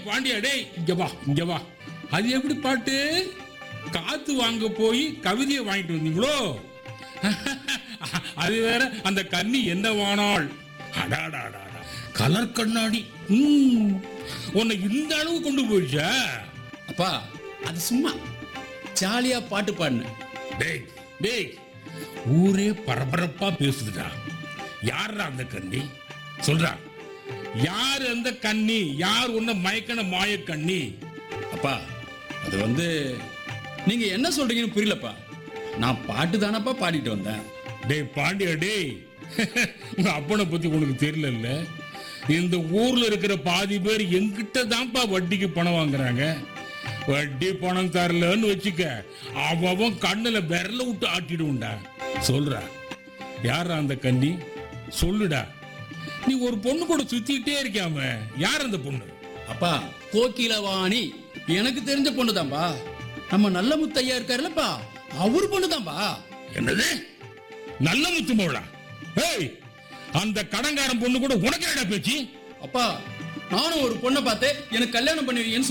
பாண்டியா டேய் இங்க வா இங்க வா அது எப்படி பாட்டு காத்து வாங்க போய் கவிதையை வாங்கிட்டு வந்தீங்களோ அது வேற அந்த கன்னி என்ன வானாள் அடாடாடா கலர் கண்ணாடி ம், உன்னை இந்த அளவு கொண்டு போயிடுச்சா அப்பா அது சும்மா ஜாலியா பாட்டு பாடினேன் டேய் டேய் ஊரே பரபரப்பா பேசுதுடா யாரா அந்த கண்ணி சொல்றா யார் அந்த கண்ணி யார் உன்னை மயக்கன மாய கண்ணி அப்பா அது வந்து நீங்க என்ன சொல்றீங்கன்னு புரியலப்பா நான் பாட்டு தானப்பா பாடிட்டு வந்தேன் டேய் பாண்டியா டேய் உங்க அப்பனை பத்தி உனக்கு தெரியல இந்த ஊர்ல இருக்கிற பாதி பேர் என்கிட்ட தான்ப்பா வட்டிக்கு பணம் வாங்குறாங்க வட்டி பணம் தரலன்னு வச்சுக்க அவன் கண்ணுல விரல விட்டு ஆட்டிடுவோம்டா சொல்றா யாரா அந்த கன்னி சொல்லுடா நீ ஒரு பொண்ணு கூட சுத்திட்டே இருக்காம யார் அந்த பொண்ணு அப்பா கோகிலவாணி எனக்கு தெரிஞ்ச பொண்ணு தான்பா நம்ம நல்ல முத்தையா இருக்காருல்லப்பா அவர் பொண்ணு தான்பா என்னது நல்ல முத்து மோளா ஏய் அந்த கடங்காரன் பொண்ணு கூட உனக்கு என்னடா பேச்சு அப்பா நானும் ஒரு பொண்ணை பார்த்து எனக்கு கல்யாணம் பண்ணி வைங்கன்னு